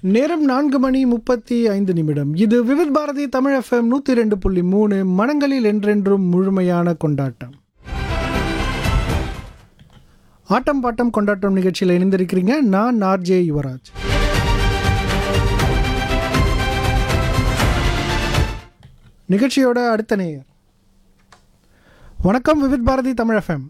நேரம் நான்கு மணி முப்பத்தி ஐந்து நிமிடம் இது விவித் பாரதி தமிழ் எஃப்எம் நூற்றி ரெண்டு புள்ளி மூணு மனங்களில் என்றென்றும் முழுமையான கொண்டாட்டம் ஆட்டம் பாட்டம் கொண்டாட்டம் நிகழ்ச்சியில் இணைந்திருக்கிறீங்க நான் ஆர்ஜே யுவராஜ் நிகழ்ச்சியோட அடுத்த நேயர் வணக்கம் விவித் பாரதி தமிழ் எஃப்எம்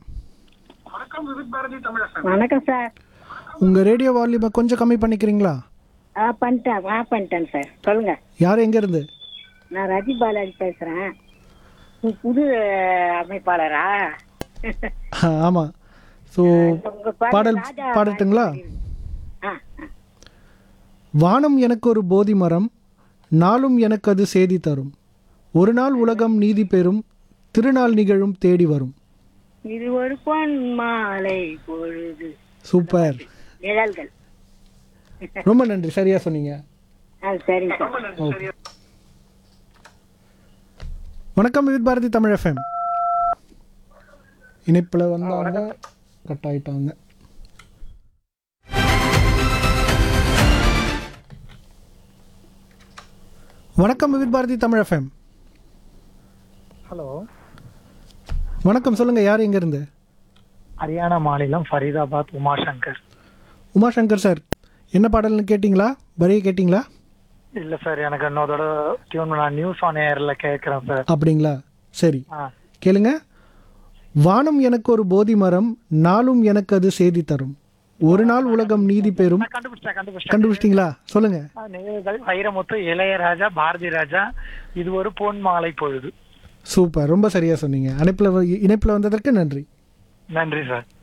வணக்கம் சார் உங்கள் ரேடியோ வால்யூமை கொஞ்சம் கம்மி பண்ணிக்கிறீங்களா ஆ பண்ணிட்டேன் ஆ பண்ணிட்டேன் சார் சொல்லுங்க யார் எங்கேருந்து நான் ரஜி பாலாஜி பேசுறேன் நீ புது அமைப்பாளரா ஆமாம் ஸோ உங்க பாடல் ராஜா பாடட்டுங்களா ஆ ஆ. வானம் எனக்கு ஒரு போதி மரம் நாளும் எனக்கு அது செய்தி தரும் ஒரு நாள் உலகம் நீதி பெறும் திருநாள் நிகழும் தேடி வரும் இது ஒரு பொன் மாலை பொழுது சூப்பர் நிழல்கள் ரொம்ப நன்றி சரியா சொன்னீங்க ஆ சரிங்க சார் ஓகே வணக்கம் வித் பாரதி தமிழ் எஃப்எம் இணைப்பில் வந்தவங்க கட் ஆயிட்டாங்க வணக்கம் வித் பாரதி தமிழ் எஃப்எம் ஹலோ வணக்கம் சொல்லுங்க யார் எங்க இருந்து ஹரியானா மாநிலம் ஃபரீதாபாத் உமாசங்கர் உமாசங்கர் சார் என்ன பாடல்னு கேட்டிங்களா வரியை கேட்டிங்களா இல்ல சார் எனக்கு இன்னொரு டியூன் நான் நியூஸ் ஆன் ஏர்ல கேட்கறேன் சார் அப்படிங்களா சரி ஆ கேளுங்க வானம் எனக்கு ஒரு போதி மரம் நாளும் எனக்கு அது செய்தி தரும் ஒரு நாள் உலகம் நீதி பெறும் நான் கண்டுபிடிச்சேன் கண்டுபிடிச்சேன் கண்டுபிடிச்சிட்டிங்களா சொல்லுங்க ஆ, நினைவுகள் வைரமுத்து இளையராஜா பாரதி ராஜா இது ஒரு பொன் மாலை பொழுது சூப்பர் ரொம்ப சரியா சொன்னீங்க அணைப்பில் இணைப்பில் வந்ததற்கு நன்றி நன்றி சார்